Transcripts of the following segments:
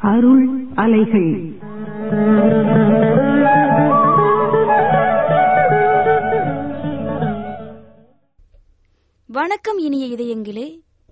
அருள் அலைகள் வணக்கம் இனிய இதயங்களே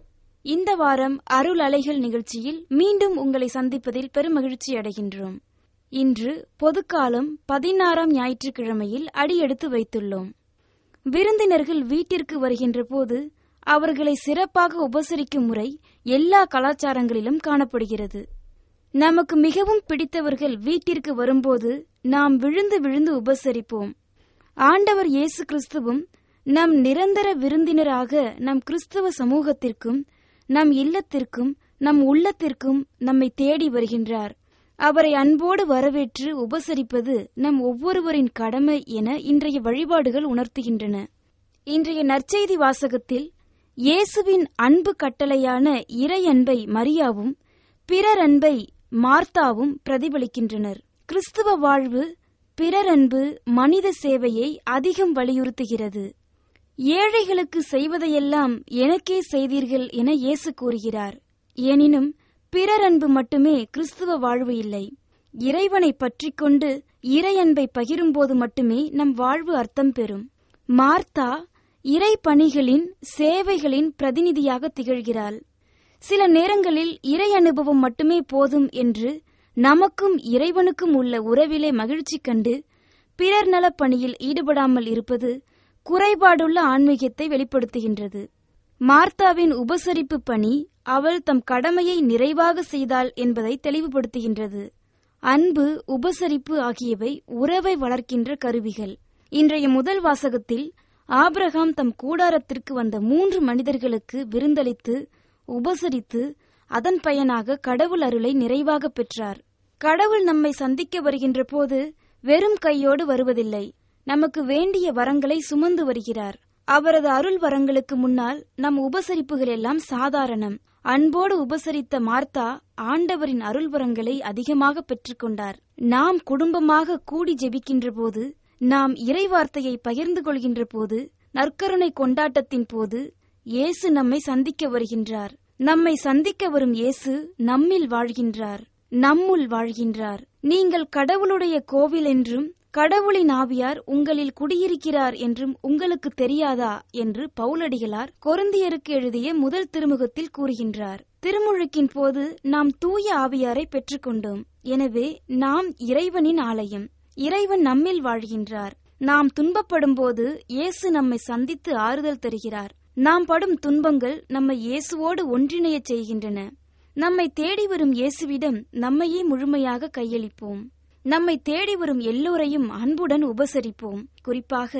இந்த வாரம் அருள் அலைகள் நிகழ்ச்சியில் மீண்டும் உங்களை சந்திப்பதில் பெருமகிழ்ச்சி அடைகின்றோம் இன்று பொதுக்காலம் பதினாறாம் ஞாயிற்றுக்கிழமையில் அடியெடுத்து வைத்துள்ளோம் விருந்தினர்கள் வீட்டிற்கு வருகின்ற போது அவர்களை சிறப்பாக உபசரிக்கும் முறை எல்லா கலாச்சாரங்களிலும் காணப்படுகிறது நமக்கு மிகவும் பிடித்தவர்கள் வீட்டிற்கு வரும்போது நாம் விழுந்து விழுந்து உபசரிப்போம் ஆண்டவர் இயேசு கிறிஸ்துவும் நம் நிரந்தர விருந்தினராக நம் கிறிஸ்தவ சமூகத்திற்கும் நம் இல்லத்திற்கும் நம் உள்ளத்திற்கும் நம்மை தேடி வருகின்றார் அவரை அன்போடு வரவேற்று உபசரிப்பது நம் ஒவ்வொருவரின் கடமை என இன்றைய வழிபாடுகள் உணர்த்துகின்றன இன்றைய நற்செய்தி வாசகத்தில் இயேசுவின் அன்பு கட்டளையான இறை அன்பை மரியாவும் பிறர் அன்பை மார்த்தாவும் பிரதிபலிக்கின்றனர் கிறிஸ்துவ வாழ்வு பிறர் அன்பு மனித சேவையை அதிகம் வலியுறுத்துகிறது ஏழைகளுக்கு செய்வதையெல்லாம் எனக்கே செய்தீர்கள் என இயேசு கூறுகிறார் எனினும் பிறர் அன்பு மட்டுமே கிறிஸ்துவ வாழ்வு இல்லை இறைவனை பற்றிக் கொண்டு இறை அன்பை பகிரும்போது மட்டுமே நம் வாழ்வு அர்த்தம் பெறும் மார்த்தா இறை பணிகளின் சேவைகளின் பிரதிநிதியாக திகழ்கிறாள் சில நேரங்களில் இறை அனுபவம் மட்டுமே போதும் என்று நமக்கும் இறைவனுக்கும் உள்ள உறவிலே மகிழ்ச்சி கண்டு பிறர் நலப் பணியில் ஈடுபடாமல் இருப்பது குறைபாடுள்ள ஆன்மீகத்தை வெளிப்படுத்துகின்றது மார்த்தாவின் உபசரிப்பு பணி அவள் தம் கடமையை நிறைவாக செய்தாள் என்பதை தெளிவுபடுத்துகின்றது அன்பு உபசரிப்பு ஆகியவை உறவை வளர்க்கின்ற கருவிகள் இன்றைய முதல் வாசகத்தில் ஆபிரகாம் தம் கூடாரத்திற்கு வந்த மூன்று மனிதர்களுக்கு விருந்தளித்து உபசரித்து அதன் பயனாக கடவுள் அருளை நிறைவாக பெற்றார் கடவுள் நம்மை சந்திக்க வருகின்ற போது வெறும் கையோடு வருவதில்லை நமக்கு வேண்டிய வரங்களை சுமந்து வருகிறார் அவரது அருள் வரங்களுக்கு முன்னால் நம் உபசரிப்புகள் எல்லாம் சாதாரணம் அன்போடு உபசரித்த மார்த்தா ஆண்டவரின் அருள் வரங்களை அதிகமாக பெற்றுக்கொண்டார் நாம் குடும்பமாக கூடி ஜெபிக்கின்ற போது நாம் இறைவார்த்தையை பகிர்ந்து கொள்கின்ற போது நற்கருணை கொண்டாட்டத்தின் போது இயேசு நம்மை சந்திக்க வருகின்றார் நம்மை சந்திக்க வரும் இயேசு நம்மில் வாழ்கின்றார் நம்முள் வாழ்கின்றார் நீங்கள் கடவுளுடைய கோவில் என்றும் கடவுளின் ஆவியார் உங்களில் குடியிருக்கிறார் என்றும் உங்களுக்கு தெரியாதா என்று பவுலடிகளார் கொருந்தியருக்கு எழுதிய முதல் திருமுகத்தில் கூறுகின்றார் திருமுழுக்கின் போது நாம் தூய ஆவியாரை பெற்றுக்கொண்டோம் எனவே நாம் இறைவனின் ஆலயம் இறைவன் நம்மில் வாழ்கின்றார் நாம் துன்பப்படும் போது இயேசு நம்மை சந்தித்து ஆறுதல் தருகிறார் நாம் படும் துன்பங்கள் நம்மை இயேசுவோடு ஒன்றிணையச் செய்கின்றன நம்மை தேடி வரும் இயேசுவிடம் நம்மையே முழுமையாக கையளிப்போம் நம்மை தேடி வரும் எல்லோரையும் அன்புடன் உபசரிப்போம் குறிப்பாக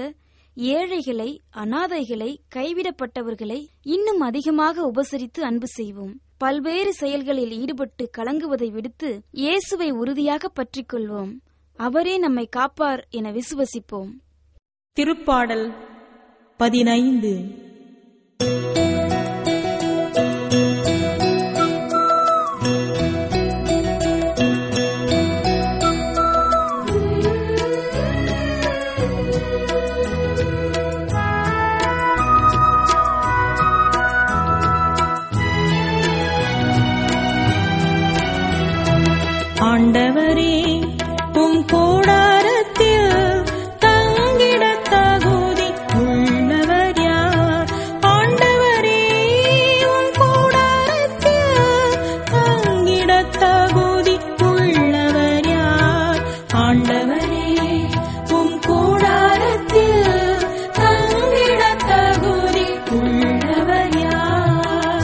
ஏழைகளை அனாதைகளை கைவிடப்பட்டவர்களை இன்னும் அதிகமாக உபசரித்து அன்பு செய்வோம் பல்வேறு செயல்களில் ஈடுபட்டு கலங்குவதை விடுத்து இயேசுவை உறுதியாக பற்றிக் கொள்வோம் அவரே நம்மை காப்பார் என விசுவசிப்போம் திருப்பாடல் பதினைந்து ஆண்டவரே உம் கூடாரத்தில் தங்கிட தகுதி உள்ளவர் யார் ஆண்டவரே உம் கூடாரத்தில் தங்கிட தகுதி உள்ளவர் யார் ஆண்டவரே உம் கூடாரத்தில் தங்கிட தகுதி உள்ளவர் யார்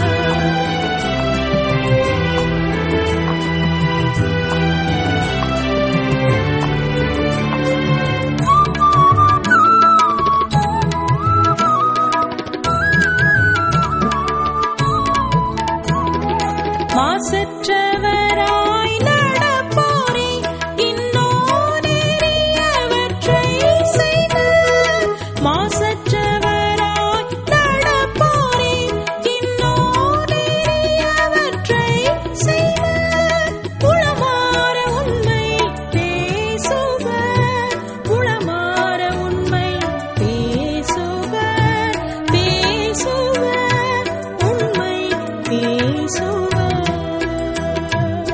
மாசற்றவராய் நடப்போரே இன்னோனேறியவற்றை செய்க மாசற்றவராய் நடப்போரே இன்னோனேறியவற்றை செய்க உளமாற உண்மை பேசுவர் உளமாற உண்மை பேசுவர் பேசுவர் உண்மை பேசுவர்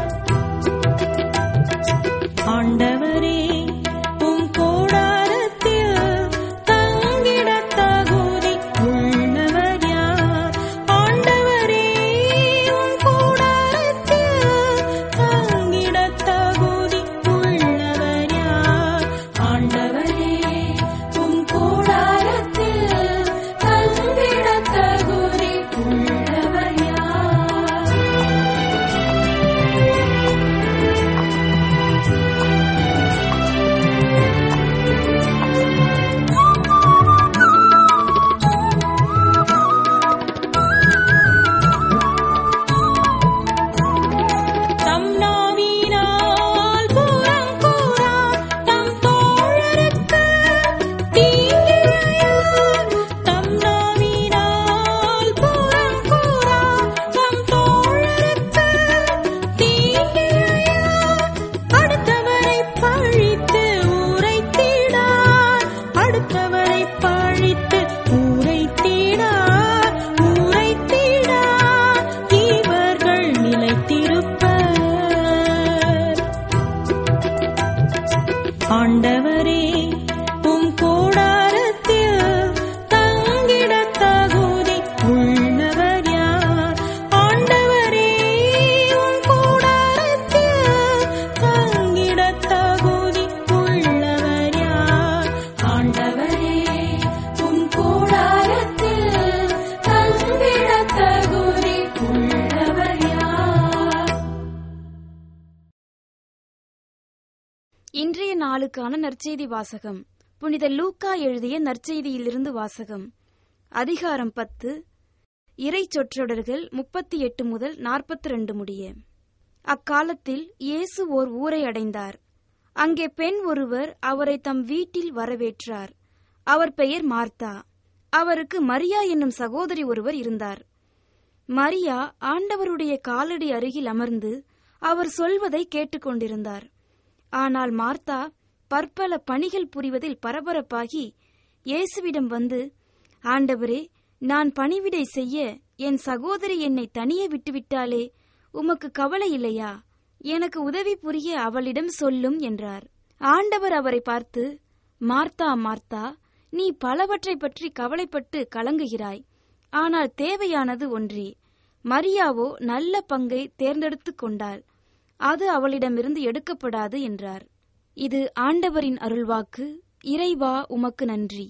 இன்றைய நாளுக்கான நற்செய்தி வாசகம் புனித லூக்கா எழுதிய நற்செய்தியிலிருந்து வாசகம் அதிகாரம் பத்து இறை சொற்றொடர்கள் முப்பத்தி எட்டு முதல் நாற்பத்தி ரெண்டு முடிய அக்காலத்தில் இயேசு ஓர் ஊரை அடைந்தார் அங்கே பெண் ஒருவர் அவரை தம் வீட்டில் வரவேற்றார் அவர் பெயர் மார்த்தா அவருக்கு மரியா என்னும் சகோதரி ஒருவர் இருந்தார் மரியா ஆண்டவருடைய காலடி அருகில் அமர்ந்து அவர் சொல்வதை கேட்டுக்கொண்டிருந்தார் ஆனால் மார்த்தா பற்பல பணிகள் புரிவதில் பரபரப்பாகி இயேசுவிடம் வந்து ஆண்டவரே நான் பணிவிடை செய்ய என் சகோதரி என்னை தனியே விட்டுவிட்டாளே உமக்கு கவலை இல்லையா எனக்கு உதவி புரிய அவளிடம் சொல்லும் என்றார் ஆண்டவர் அவரை பார்த்து மார்த்தா மார்த்தா நீ பலவற்றை பற்றி கவலைப்பட்டு கலங்குகிறாய் ஆனால் தேவையானது ஒன்றே மரியாவோ நல்ல பங்கை தேர்ந்தெடுத்துக் கொண்டாள் அது அவளிடமிருந்து எடுக்கப்படாது என்றார் இது ஆண்டவரின் அருள்வாக்கு இறைவா உமக்கு நன்றி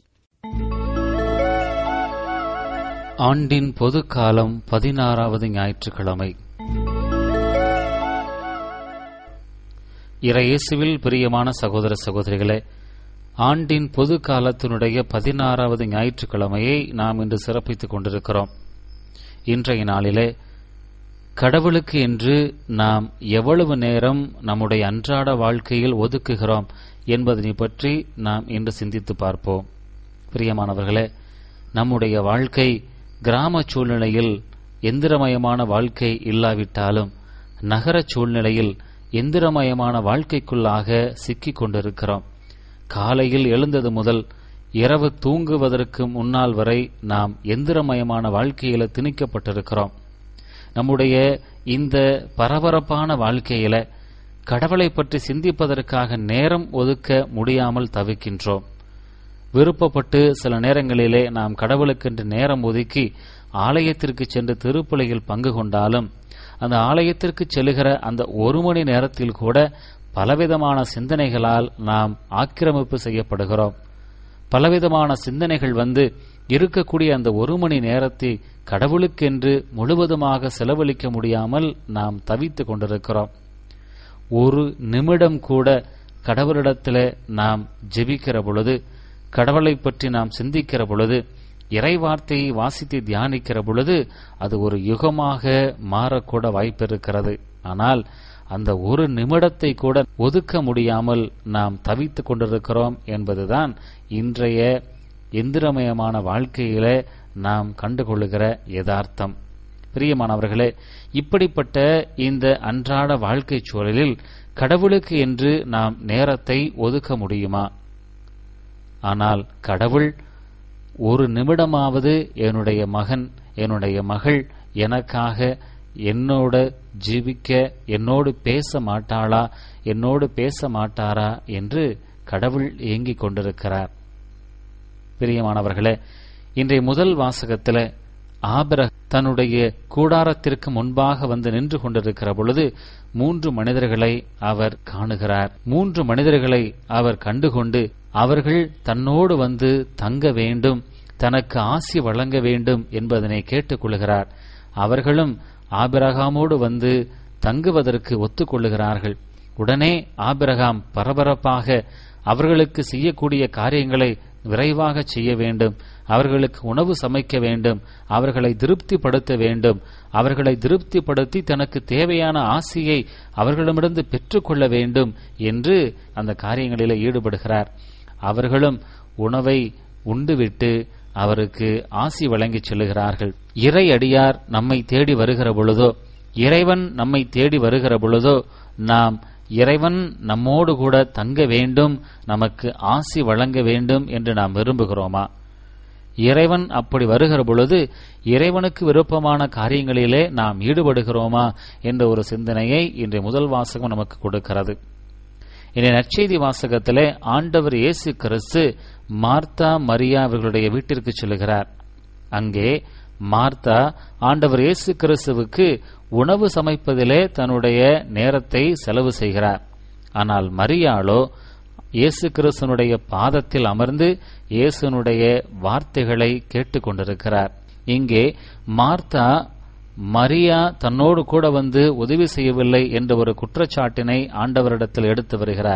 ஆண்டின் பொது காலம் பதினாறாவது ஞாயிற்றுக்கிழமை இறையேசுவில் பிரியமான சகோதர சகோதரிகளே ஆண்டின் பொது காலத்தினுடைய பதினாறாவது ஞாயிற்றுக்கிழமையை நாம் இன்று சிறப்பித்துக் கொண்டிருக்கிறோம் இன்றைய நாளிலே கடவுளுக்கு என்று நாம் எவ்வளவு நேரம் நம்முடைய அன்றாட வாழ்க்கையில் ஒதுக்குகிறோம் என்பதனை பற்றி நாம் இன்று சிந்தித்து பார்ப்போம் பிரியமானவர்களே நம்முடைய வாழ்க்கை கிராம சூழ்நிலையில் எந்திரமயமான வாழ்க்கை இல்லாவிட்டாலும் நகர சூழ்நிலையில் எந்திரமயமான வாழ்க்கைக்குள்ளாக சிக்கிக் கொண்டிருக்கிறோம் காலையில் எழுந்தது முதல் இரவு தூங்குவதற்கு முன்னால் வரை நாம் எந்திரமயமான வாழ்க்கையில திணிக்கப்பட்டிருக்கிறோம் நம்முடைய இந்த பரபரப்பான வாழ்க்கையில கடவுளை பற்றி சிந்திப்பதற்காக நேரம் ஒதுக்க முடியாமல் தவிக்கின்றோம் விருப்பப்பட்டு சில நேரங்களிலே நாம் கடவுளுக்கென்று நேரம் ஒதுக்கி ஆலயத்திற்கு சென்று திருப்பலியில் பங்கு கொண்டாலும் அந்த ஆலயத்திற்கு செல்லுகிற அந்த ஒரு மணி நேரத்தில் கூட பலவிதமான சிந்தனைகளால் நாம் ஆக்கிரமிப்பு செய்யப்படுகிறோம் பலவிதமான சிந்தனைகள் வந்து இருக்கக்கூடிய அந்த ஒரு மணி நேரத்தை கடவுளுக்கென்று முழுவதுமாக செலவழிக்க முடியாமல் நாம் தவித்துக் கொண்டிருக்கிறோம் ஒரு நிமிடம் கூட கடவுளிடத்தில் நாம் ஜெபிக்கிற பொழுது கடவுளை பற்றி நாம் சிந்திக்கிற பொழுது இறை வார்த்தையை வாசித்து தியானிக்கிற பொழுது அது ஒரு யுகமாக மாறக்கூட வாய்ப்பிருக்கிறது ஆனால் அந்த ஒரு நிமிடத்தை கூட ஒதுக்க முடியாமல் நாம் தவித்துக் கொண்டிருக்கிறோம் என்பதுதான் இன்றைய எந்திரமயமான வாழ்க்கையில நாம் கண்டுகொள்ளுகிற யதார்த்தம் பிரியமானவர்களே இப்படிப்பட்ட இந்த அன்றாட வாழ்க்கை சூழலில் கடவுளுக்கு என்று நாம் நேரத்தை ஒதுக்க முடியுமா ஆனால் கடவுள் ஒரு நிமிடமாவது என்னுடைய மகன் என்னுடைய மகள் எனக்காக என்னோட ஜீவிக்க என்னோடு பேச மாட்டாளா என்னோடு பேச மாட்டாரா என்று கடவுள் ஏங்கிக் கொண்டிருக்கிறார் பிரியமானவர்களே இன்றைய முதல் வாசகத்தில் ஆபர தன்னுடைய கூடாரத்திற்கு முன்பாக வந்து நின்று கொண்டிருக்கிற பொழுது மூன்று மனிதர்களை அவர் காணுகிறார் மூன்று மனிதர்களை அவர் கண்டுகொண்டு அவர்கள் தன்னோடு வந்து தங்க வேண்டும் தனக்கு ஆசி வழங்க வேண்டும் என்பதனை கேட்டுக்கொள்கிறார் அவர்களும் ஆபிரகாமோடு வந்து தங்குவதற்கு ஒத்துக்கொள்ளுகிறார்கள் உடனே ஆபிரகாம் பரபரப்பாக அவர்களுக்கு செய்யக்கூடிய காரியங்களை விரைவாக செய்ய வேண்டும் அவர்களுக்கு உணவு சமைக்க வேண்டும் அவர்களை திருப்திப்படுத்த வேண்டும் அவர்களை திருப்திப்படுத்தி தனக்கு தேவையான ஆசையை அவர்களிடமிருந்து பெற்றுக்கொள்ள வேண்டும் என்று அந்த காரியங்களில் ஈடுபடுகிறார் அவர்களும் உணவை உண்டுவிட்டு அவருக்கு ஆசி வழங்கிச் செல்லுகிறார்கள் இறை அடியார் நம்மை தேடி வருகிற பொழுதோ இறைவன் நம்மை தேடி வருகிற பொழுதோ நாம் இறைவன் நம்மோடு கூட தங்க வேண்டும் நமக்கு ஆசி வழங்க வேண்டும் என்று நாம் விரும்புகிறோமா இறைவன் அப்படி வருகிற பொழுது இறைவனுக்கு விருப்பமான காரியங்களிலே நாம் ஈடுபடுகிறோமா என்ற ஒரு சிந்தனையை இன்றைய முதல் வாசகம் நமக்கு கொடுக்கிறது இன்றைய நற்செய்தி வாசகத்திலே ஆண்டவர் இயேசு கிறிஸ்து மார்த்தா மரியா அவர்களுடைய வீட்டிற்கு செல்கிறார் அங்கே மார்த்தா ஆண்டவர் இயேசு கிறிஸ்துவுக்கு உணவு சமைப்பதிலே தன்னுடைய நேரத்தை செலவு செய்கிறார் ஆனால் மரியாளோ இயேசு கிறிஸ்தனுடைய பாதத்தில் அமர்ந்து இயேசுனுடைய வார்த்தைகளை கேட்டுக்கொண்டிருக்கிறார் இங்கே மார்த்தா மரியா தன்னோடு கூட வந்து உதவி செய்யவில்லை என்ற ஒரு குற்றச்சாட்டினை ஆண்டவரிடத்தில் எடுத்து வருகிறார்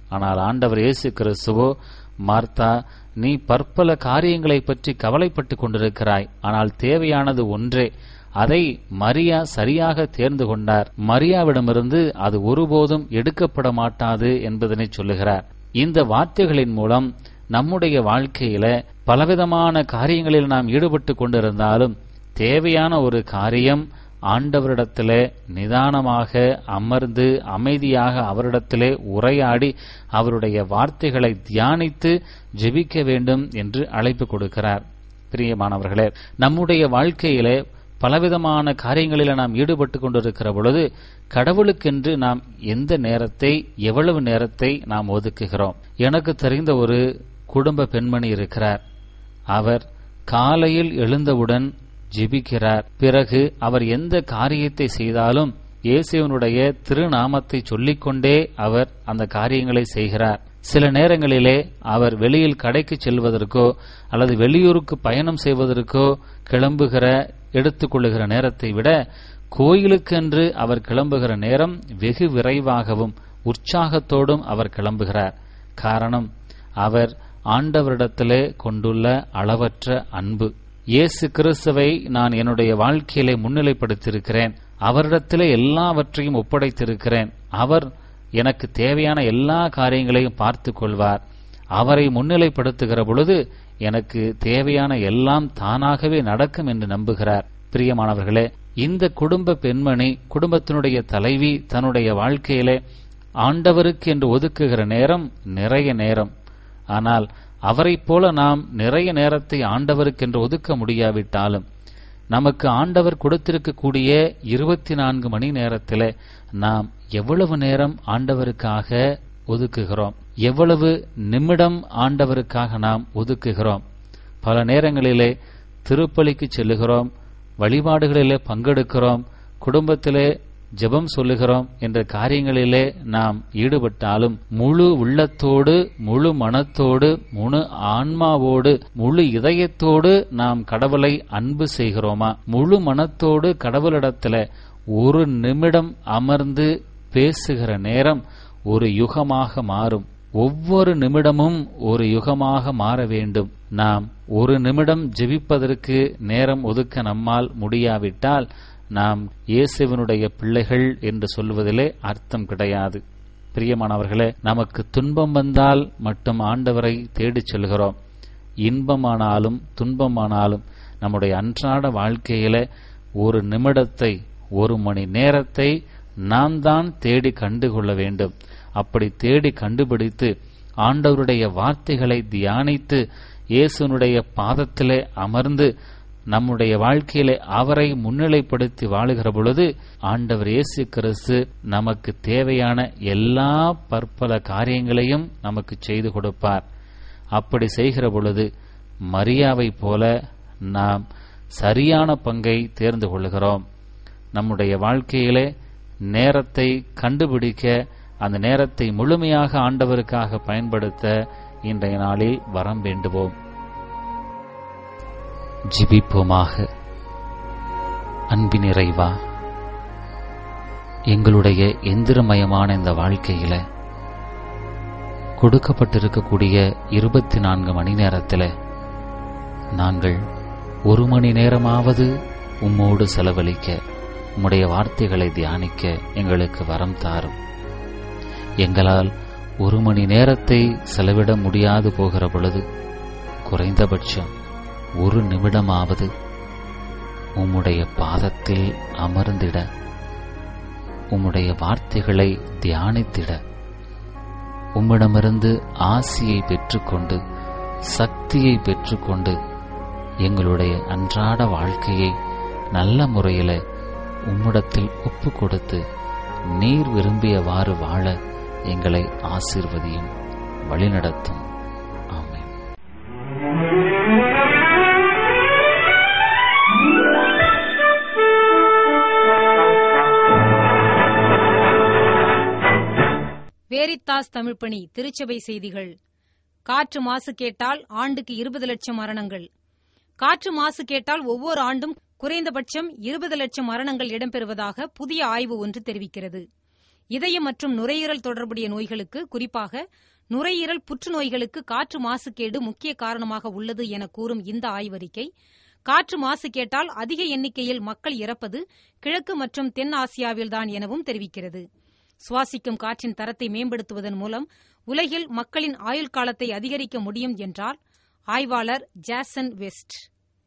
ஆனால் ஆண்டவர் இயேசு கிறிஸ்துவோ மார்த்தா நீ பற்பல காரியங்களை பற்றி கவலைப்பட்டுக் கொண்டிருக்கிறாய் ஆனால் தேவையானது ஒன்றே அதை மரியா சரியாக தேர்ந்து கொண்டார் மரியாவிடமிருந்து அது ஒருபோதும் எடுக்கப்பட மாட்டாது என்பதனை சொல்லுகிறார் இந்த வார்த்தைகளின் மூலம் நம்முடைய வாழ்க்கையில பலவிதமான காரியங்களில் நாம் ஈடுபட்டு கொண்டிருந்தாலும் தேவையான ஒரு காரியம் ஆண்டவரிடத்திலே நிதானமாக அமர்ந்து அமைதியாக அவரிடத்திலே உரையாடி அவருடைய வார்த்தைகளை தியானித்து ஜெபிக்க வேண்டும் என்று அழைப்பு கொடுக்கிறார் பிரியமானவர்களே நம்முடைய வாழ்க்கையிலே பலவிதமான காரியங்களில் நாம் ஈடுபட்டு கொண்டிருக்கிற பொழுது கடவுளுக்கென்று நாம் எந்த நேரத்தை எவ்வளவு நேரத்தை நாம் ஒதுக்குகிறோம் எனக்கு தெரிந்த ஒரு குடும்ப பெண்மணி இருக்கிறார் அவர் காலையில் எழுந்தவுடன் ஜெபிக்கிறார் பிறகு அவர் எந்த காரியத்தை செய்தாலும் இயேசுவனுடைய திருநாமத்தை சொல்லிக்கொண்டே அவர் அந்த காரியங்களை செய்கிறார் சில நேரங்களிலே அவர் வெளியில் கடைக்கு செல்வதற்கோ அல்லது வெளியூருக்கு பயணம் செய்வதற்கோ கிளம்புகிற எடுத்துக்கொள்ளுகிற நேரத்தை விட கோயிலுக்கென்று அவர் கிளம்புகிற நேரம் வெகு விரைவாகவும் உற்சாகத்தோடும் அவர் கிளம்புகிறார் காரணம் அவர் ஆண்டவரிடத்திலே கொண்டுள்ள அளவற்ற அன்பு இயேசு கிறிஸ்துவை நான் என்னுடைய வாழ்க்கையிலே முன்னிலைப்படுத்தியிருக்கிறேன் அவரிடத்திலே எல்லாவற்றையும் ஒப்படைத்திருக்கிறேன் அவர் எனக்கு தேவையான எல்லா காரியங்களையும் பார்த்து கொள்வார் அவரை முன்னிலைப்படுத்துகிற பொழுது எனக்கு தேவையான எல்லாம் தானாகவே நடக்கும் என்று நம்புகிறார் பிரியமானவர்களே இந்த குடும்ப பெண்மணி குடும்பத்தினுடைய தலைவி தன்னுடைய வாழ்க்கையிலே ஆண்டவருக்கு என்று ஒதுக்குகிற நேரம் நிறைய நேரம் ஆனால் அவரைப் போல நாம் நிறைய நேரத்தை ஆண்டவருக்கென்று ஒதுக்க முடியாவிட்டாலும் நமக்கு ஆண்டவர் கொடுத்திருக்கக்கூடிய இருபத்தி நான்கு மணி நேரத்தில் நாம் எவ்வளவு நேரம் ஆண்டவருக்காக ஒதுக்குகிறோம் எவ்வளவு நிமிடம் ஆண்டவருக்காக நாம் ஒதுக்குகிறோம் பல நேரங்களிலே திருப்பலிக்கு செல்லுகிறோம் வழிபாடுகளிலே பங்கெடுக்கிறோம் குடும்பத்திலே ஜெபம் சொல்லுகிறோம் என்ற காரியங்களிலே நாம் ஈடுபட்டாலும் முழு உள்ளத்தோடு முழு மனத்தோடு முழு ஆன்மாவோடு முழு இதயத்தோடு நாம் கடவுளை அன்பு செய்கிறோமா முழு மனத்தோடு கடவுளிடத்துல ஒரு நிமிடம் அமர்ந்து பேசுகிற நேரம் ஒரு யுகமாக மாறும் ஒவ்வொரு நிமிடமும் ஒரு யுகமாக மாற வேண்டும் நாம் ஒரு நிமிடம் ஜெபிப்பதற்கு நேரம் ஒதுக்க நம்மால் முடியாவிட்டால் நாம் இயேசுவனுடைய பிள்ளைகள் என்று சொல்வதிலே அர்த்தம் கிடையாது பிரியமானவர்களே நமக்கு துன்பம் வந்தால் மட்டும் ஆண்டவரை தேடிச் செல்கிறோம் இன்பமானாலும் துன்பமானாலும் நம்முடைய அன்றாட வாழ்க்கையில ஒரு நிமிடத்தை ஒரு மணி நேரத்தை நாம் தான் தேடி கண்டுகொள்ள வேண்டும் அப்படி தேடி கண்டுபிடித்து ஆண்டவருடைய வார்த்தைகளை தியானித்து இயேசுனுடைய பாதத்திலே அமர்ந்து நம்முடைய வாழ்க்கையிலே அவரை முன்னிலைப்படுத்தி வாழுகிற பொழுது ஆண்டவர் இயேசு கிறிஸ்து நமக்கு தேவையான எல்லா பற்பல காரியங்களையும் நமக்கு செய்து கொடுப்பார் அப்படி செய்கிற பொழுது மரியாவை போல நாம் சரியான பங்கை தேர்ந்து கொள்கிறோம் நம்முடைய வாழ்க்கையிலே நேரத்தை கண்டுபிடிக்க அந்த நேரத்தை முழுமையாக ஆண்டவருக்காக பயன்படுத்த இன்றைய நாளில் வரம் வேண்டுவோம் ஜிபிப்போமாக அன்பின் இறைவா எங்களுடைய எந்திரமயமான இந்த வாழ்க்கையில கொடுக்கப்பட்டிருக்கக்கூடிய இருபத்தி நான்கு மணி நேரத்தில் நாங்கள் ஒரு மணி நேரமாவது உம்மோடு செலவழிக்க உம்முடைய வார்த்தைகளை தியானிக்க எங்களுக்கு வரம் தாரும் எங்களால் ஒரு மணி நேரத்தை செலவிட முடியாது போகிற பொழுது குறைந்தபட்சம் ஒரு நிமிடமாவது உம்முடைய பாதத்தில் அமர்ந்திட உம்முடைய வார்த்தைகளை தியானித்திட உம்மிடமிருந்து ஆசியை பெற்றுக்கொண்டு சக்தியை பெற்றுக்கொண்டு எங்களுடைய அன்றாட வாழ்க்கையை நல்ல முறையில உம்மிடத்தில் ஒப்பு கொடுத்து நீர் விரும்பியவாறு வாழ எங்களை ஆசீர்வதியும் வழிநடத்தும் ஆமென் வேரித்தாஸ் தமிழ்ப்பணி திருச்சபை செய்திகள் காற்று மாசு கேட்டால் ஆண்டுக்கு இருபது லட்சம் மரணங்கள் காற்று மாசு கேட்டால் ஒவ்வொரு ஆண்டும் குறைந்தபட்சம் இருபது லட்சம் மரணங்கள் இடம்பெறுவதாக புதிய ஆய்வு ஒன்று தெரிவிக்கிறது இதயம் மற்றும் நுரையீரல் தொடர்புடைய நோய்களுக்கு குறிப்பாக நுரையீரல் புற்றுநோய்களுக்கு காற்று மாசுகேடு முக்கிய காரணமாக உள்ளது என கூறும் இந்த ஆய்வறிக்கை காற்று மாசு கேட்டால் அதிக எண்ணிக்கையில் மக்கள் இறப்பது கிழக்கு மற்றும் தென் ஆசியாவில்தான் எனவும் தெரிவிக்கிறது சுவாசிக்கும் காற்றின் தரத்தை மேம்படுத்துவதன் மூலம் உலகில் மக்களின் ஆயுள் காலத்தை அதிகரிக்க முடியும் என்றார் ஆய்வாளர் ஜாசன் வெஸ்ட்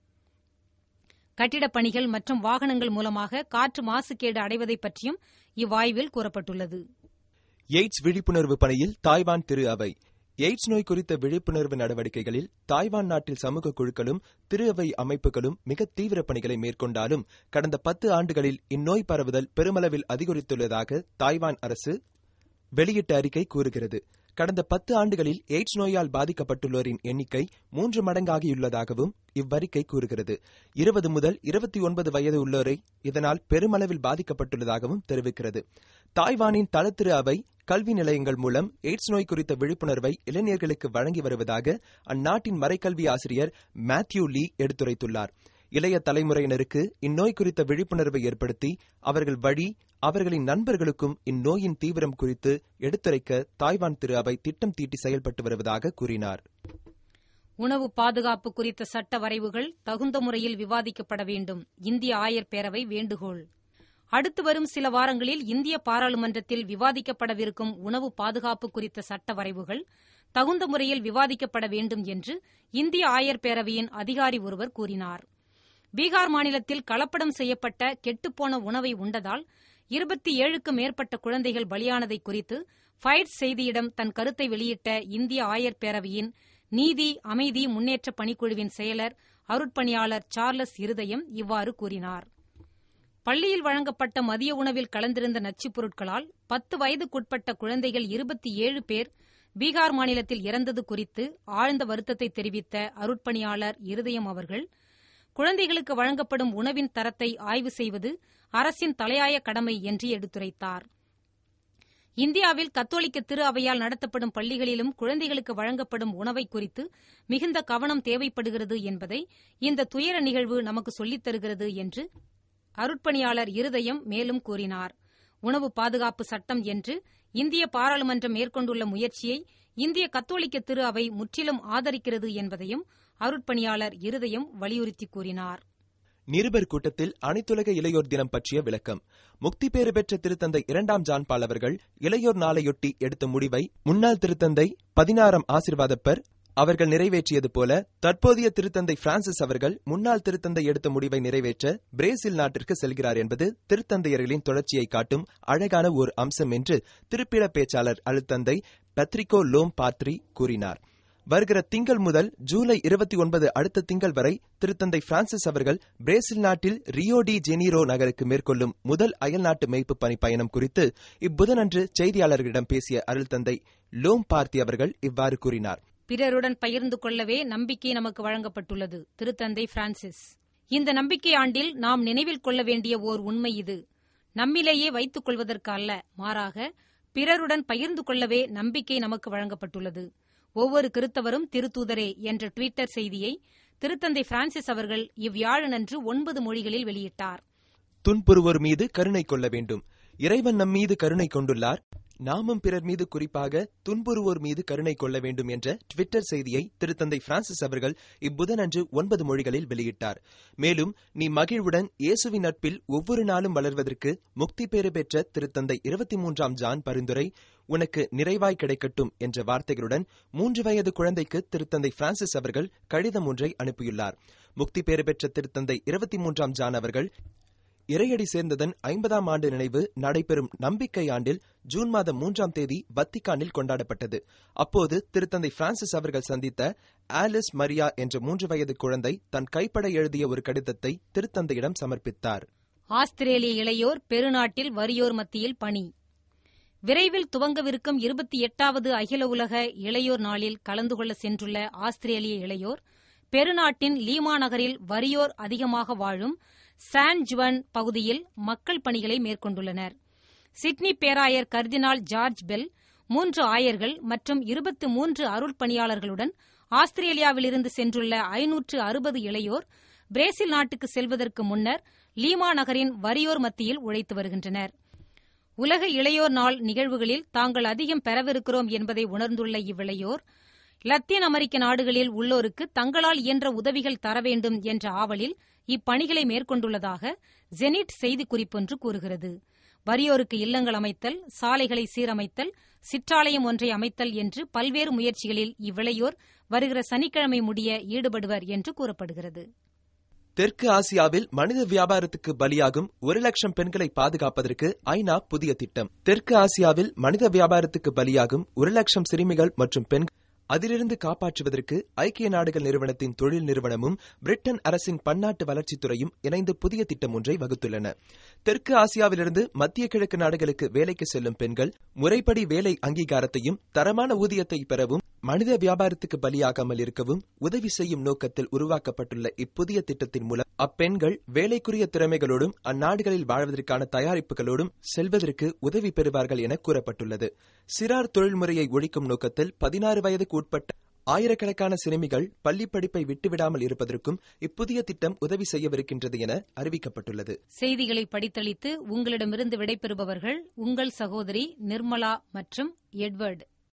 கட்டிடப் பணிகள் மற்றும் வாகனங்கள் மூலமாக காற்று மாசுகேடு அடைவதை பற்றியும் இவ்வாய்வில் கூறப்பட்டுள்ளது எய்ட்ஸ் விழிப்புணர்வு பணியில் தாய்வான் திரு அவை எய்ட்ஸ் நோய் குறித்த விழிப்புணர்வு நடவடிக்கைகளில் தாய்வான் நாட்டில் சமூக குழுக்களும் திரு அவை அமைப்புகளும் மிக தீவிர பணிகளை மேற்கொண்டாலும் கடந்த பத்து ஆண்டுகளில் இந்நோய் பரவுதல் பெருமளவில் அதிகரித்துள்ளதாக தாய்வான் அரசு வெளியிட்ட அறிக்கை கூறுகிறது கடந்த பத்து ஆண்டுகளில் எய்ட்ஸ் நோயால் பாதிக்கப்பட்டுள்ளோரின் எண்ணிக்கை மூன்று மடங்காகியுள்ளதாகவும் இவ்வறிக்கை கூறுகிறது இருபது முதல் இருபத்தி ஒன்பது வயது உள்ளோரை இதனால் பெருமளவில் பாதிக்கப்பட்டுள்ளதாகவும் தெரிவிக்கிறது தாய்வானின் தளத்திரு அவை கல்வி நிலையங்கள் மூலம் எய்ட்ஸ் நோய் குறித்த விழிப்புணர்வை இளைஞர்களுக்கு வழங்கி வருவதாக அந்நாட்டின் மறைக்கல்வி ஆசிரியர் மேத்யூ லீ எடுத்துரைத்துள்ளார் இளைய தலைமுறையினருக்கு இந்நோய் குறித்த விழிப்புணர்வை ஏற்படுத்தி அவர்கள் வழி அவர்களின் நண்பர்களுக்கும் இந்நோயின் தீவிரம் குறித்து எடுத்துரைக்க தாய்வான் திரு அவை திட்டம் தீட்டி செயல்பட்டு வருவதாக கூறினார் உணவு பாதுகாப்பு குறித்த சட்ட வரைவுகள் தகுந்த முறையில் விவாதிக்கப்பட வேண்டும் இந்திய ஆயர் பேரவை வேண்டுகோள் அடுத்து வரும் சில வாரங்களில் இந்திய பாராளுமன்றத்தில் விவாதிக்கப்படவிருக்கும் உணவு பாதுகாப்பு குறித்த சட்ட வரைவுகள் தகுந்த முறையில் விவாதிக்கப்பட வேண்டும் என்று இந்திய ஆயர் பேரவையின் அதிகாரி ஒருவர் கூறினார் பீகார் மாநிலத்தில் கலப்படம் செய்யப்பட்ட கெட்டுப்போன உணவை உண்டதால் இருபத்தி ஏழுக்கும் மேற்பட்ட குழந்தைகள் பலியானதை குறித்து ஃபைட் செய்தியிடம் தன் கருத்தை வெளியிட்ட இந்திய ஆயர் பேரவையின் நீதி அமைதி முன்னேற்ற பணிக்குழுவின் செயலர் அருட்பணியாளர் சார்லஸ் இருதயம் இவ்வாறு கூறினார் பள்ளியில் வழங்கப்பட்ட மதிய உணவில் கலந்திருந்த நச்சுப் பொருட்களால் பத்து வயதுக்குட்பட்ட குழந்தைகள் இருபத்தி ஏழு பேர் பீகார் மாநிலத்தில் இறந்தது குறித்து ஆழ்ந்த வருத்தத்தை தெரிவித்த அருட்பணியாளர் இருதயம் அவர்கள் குழந்தைகளுக்கு வழங்கப்படும் உணவின் தரத்தை ஆய்வு செய்வது அரசின் தலையாய கடமை என்று எடுத்துரைத்தார் இந்தியாவில் கத்தோலிக்க திரு அவையால் நடத்தப்படும் பள்ளிகளிலும் குழந்தைகளுக்கு வழங்கப்படும் உணவை குறித்து மிகுந்த கவனம் தேவைப்படுகிறது என்பதை இந்த துயர நிகழ்வு நமக்கு சொல்லித் தருகிறது என்று அருட்பணியாளர் இருதயம் மேலும் கூறினார் உணவு பாதுகாப்பு சட்டம் என்று இந்திய பாராளுமன்றம் மேற்கொண்டுள்ள முயற்சியை இந்திய கத்தோலிக்க திரு அவை முற்றிலும் ஆதரிக்கிறது என்பதையும் அருட்பணியாளர் இருதயம் வலியுறுத்தி கூறினார் நிருபர் கூட்டத்தில் அனைத்துலக இளையோர் தினம் பற்றிய விளக்கம் முக்தி பேறு பெற்ற திருத்தந்தை இரண்டாம் ஜான்பால் அவர்கள் இளையோர் நாளையொட்டி எடுத்த முடிவை முன்னாள் திருத்தந்தை பதினாறாம் ஆசிர்வாதப்பர் அவர்கள் நிறைவேற்றியது போல தற்போதைய திருத்தந்தை பிரான்சிஸ் அவர்கள் முன்னாள் திருத்தந்தை எடுத்த முடிவை நிறைவேற்ற பிரேசில் நாட்டிற்கு செல்கிறார் என்பது திருத்தந்தையர்களின் தொடர்ச்சியை காட்டும் அழகான ஒரு அம்சம் என்று திருப்பிட பேச்சாளர் அழுத்தந்தை பெத்ரிகோ லோம் பாத்ரி கூறினார் வருகிற திங்கள் முதல் ஜூலை இருபத்தி ஒன்பது அடுத்த திங்கள் வரை திருத்தந்தை பிரான்சிஸ் அவர்கள் பிரேசில் நாட்டில் ரியோ டி ஜெனீரோ நகருக்கு மேற்கொள்ளும் முதல் அயல்நாட்டு மேய்ப்பு பணி பயணம் குறித்து இப்புதனன்று செய்தியாளர்களிடம் பேசிய அருள்தந்தை லோம் பார்த்தி அவர்கள் இவ்வாறு கூறினார் பிறருடன் பகிர்ந்து கொள்ளவே நம்பிக்கை நமக்கு வழங்கப்பட்டுள்ளது திருத்தந்தை பிரான்சிஸ் இந்த நம்பிக்கை ஆண்டில் நாம் நினைவில் கொள்ள வேண்டிய ஓர் உண்மை இது நம்மிலேயே வைத்துக் கொள்வதற்கு அல்ல மாறாக பிறருடன் பகிர்ந்து கொள்ளவே நம்பிக்கை நமக்கு வழங்கப்பட்டுள்ளது ஒவ்வொரு கிறித்தவரும் திருத்தூதரே என்ற டுவிட்டர் செய்தியை திருத்தந்தை பிரான்சிஸ் அவர்கள் இவ்வியாழனன்று ஒன்பது மொழிகளில் வெளியிட்டார் துன்புறுவோர் மீது கருணை கொள்ள வேண்டும் இறைவன் நம் மீது கருணை கொண்டுள்ளார் நாமும் பிறர் மீது குறிப்பாக துன்புறுவோர் மீது கருணை கொள்ள வேண்டும் என்ற ட்விட்டர் செய்தியை திருத்தந்தை பிரான்சிஸ் அவர்கள் இப்புதனன்று ஒன்பது மொழிகளில் வெளியிட்டார் மேலும் நீ மகிழ்வுடன் இயேசுவின் நட்பில் ஒவ்வொரு நாளும் வளர்வதற்கு முக்தி பேறு பெற்ற திருத்தந்தை இருபத்தி மூன்றாம் ஜான் பரிந்துரை உனக்கு நிறைவாய் கிடைக்கட்டும் என்ற வார்த்தைகளுடன் மூன்று வயது குழந்தைக்கு திருத்தந்தை பிரான்சிஸ் அவர்கள் கடிதம் ஒன்றை அனுப்பியுள்ளார் முக்தி பேறு பெற்ற திருத்தந்தை இருபத்தி மூன்றாம் ஜான் அவர்கள் இறையடி சேர்ந்ததன் ஐம்பதாம் ஆண்டு நினைவு நடைபெறும் நம்பிக்கை ஆண்டில் ஜூன் மாதம் மூன்றாம் தேதி வத்திக்கானில் கொண்டாடப்பட்டது அப்போது திருத்தந்தை பிரான்சிஸ் அவர்கள் சந்தித்த ஆலிஸ் மரியா என்ற மூன்று வயது குழந்தை தன் கைப்பட எழுதிய ஒரு கடிதத்தை திருத்தந்தையிடம் சமர்ப்பித்தார் ஆஸ்திரேலிய இளையோர் பெருநாட்டில் வறியோர் மத்தியில் பணி விரைவில் துவங்கவிருக்கும் இருபத்தி எட்டாவது அகில உலக இளையோர் நாளில் கலந்து கொள்ள சென்றுள்ள ஆஸ்திரேலிய இளையோர் பெருநாட்டின் லீமா நகரில் வறியோர் அதிகமாக வாழும் சான் ஜுவன் பகுதியில் மக்கள் பணிகளை மேற்கொண்டுள்ளனர் சிட்னி பேராயர் கர்தினால் ஜார்ஜ் பெல் மூன்று ஆயர்கள் மற்றும் இருபத்து மூன்று அருள் பணியாளர்களுடன் ஆஸ்திரேலியாவிலிருந்து சென்றுள்ள ஐநூற்று அறுபது இளையோர் பிரேசில் நாட்டுக்கு செல்வதற்கு முன்னர் லீமா நகரின் வறியோர் மத்தியில் உழைத்து வருகின்றனர் உலக இளையோர் நாள் நிகழ்வுகளில் தாங்கள் அதிகம் பெறவிருக்கிறோம் என்பதை உணர்ந்துள்ள இவ்விளையோர் லத்தீன் அமெரிக்க நாடுகளில் உள்ளோருக்கு தங்களால் இயன்ற உதவிகள் தர வேண்டும் என்ற ஆவலில் இப்பணிகளை மேற்கொண்டுள்ளதாக ஜெனிட் செய்திக்குறிப்பொன்று கூறுகிறது வறியோருக்கு இல்லங்கள் அமைத்தல் சாலைகளை சீரமைத்தல் சிற்றாலயம் ஒன்றை அமைத்தல் என்று பல்வேறு முயற்சிகளில் இவ்விளையோர் வருகிற சனிக்கிழமை முடிய ஈடுபடுவர் என்று கூறப்படுகிறது தெற்கு ஆசியாவில் மனித வியாபாரத்துக்கு பலியாகும் ஒரு லட்சம் பெண்களை பாதுகாப்பதற்கு ஐநா புதிய திட்டம் தெற்கு ஆசியாவில் மனித வியாபாரத்துக்கு பலியாகும் ஒரு லட்சம் சிறுமிகள் மற்றும் பெண்கள் அதிலிருந்து காப்பாற்றுவதற்கு ஐக்கிய நாடுகள் நிறுவனத்தின் தொழில் நிறுவனமும் பிரிட்டன் அரசின் பன்னாட்டு வளர்ச்சித்துறையும் இணைந்து புதிய திட்டம் ஒன்றை வகுத்துள்ளன தெற்கு ஆசியாவிலிருந்து மத்திய கிழக்கு நாடுகளுக்கு வேலைக்கு செல்லும் பெண்கள் முறைப்படி வேலை அங்கீகாரத்தையும் தரமான ஊதியத்தை பெறவும் மனித வியாபாரத்துக்கு பலியாகாமல் இருக்கவும் உதவி செய்யும் நோக்கத்தில் உருவாக்கப்பட்டுள்ள இப்புதிய திட்டத்தின் மூலம் அப்பெண்கள் வேலைக்குரிய திறமைகளோடும் அந்நாடுகளில் வாழ்வதற்கான தயாரிப்புகளோடும் செல்வதற்கு உதவி பெறுவார்கள் என கூறப்பட்டுள்ளது சிறார் தொழில்முறையை ஒழிக்கும் நோக்கத்தில் பதினாறு வயதுக்கு உட்பட்ட ஆயிரக்கணக்கான சிறுமிகள் பள்ளி படிப்பை விட்டுவிடாமல் இருப்பதற்கும் இப்புதிய திட்டம் உதவி செய்யவிருக்கின்றது என அறிவிக்கப்பட்டுள்ளது செய்திகளை படித்தளித்து உங்களிடமிருந்து விடைபெறுபவர்கள் உங்கள் சகோதரி நிர்மலா மற்றும் எட்வர்ட்